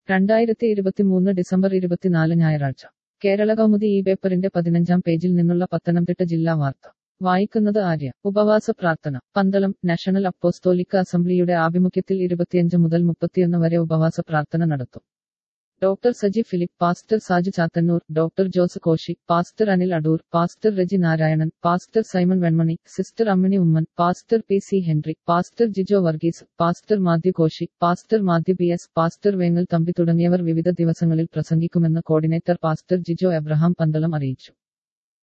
രണ്ടായിരത്തി ഇരുപത്തിമൂന്ന് ഡിസംബർ ഇരുപത്തിനാല് ഞായറാഴ്ച കേരള കൗമുദി ഈ പേപ്പറിന്റെ പതിനഞ്ചാം പേജിൽ നിന്നുള്ള പത്തനംതിട്ട ജില്ലാ വാർത്ത വായിക്കുന്നത് ആര്യ ഉപവാസ പ്രാർത്ഥന പന്തളം നാഷണൽ അപ്പോസ്തോലിക്ക അസംബ്ലിയുടെ ആഭിമുഖ്യത്തിൽ ഇരുപത്തിയഞ്ച് മുതൽ മുപ്പത്തിയൊന്ന് വരെ ഉപവാസ പ്രാർത്ഥന നടത്തും doctor Saji Philip pastor Saju Chathannoor doctor Jose Koshy pastor Anil Adoor pastor Reji Narayanan pastor Simon Venmani sister Ammini Oommen pastor P C Henry pastor Jijo Varghese pastor Mathew Koshy pastor Mathew P S pastor Vengal Thampi തുടങ്ങിയവർ വിവിധ ദിവസങ്ങളിൽ പ്രസംഗിക്കുമെന്ന് കോർഡിനേറ്റർ പാസ്റ്റർ ജിജോ എബ്രഹാം പന്തളം അറിയിച്ചു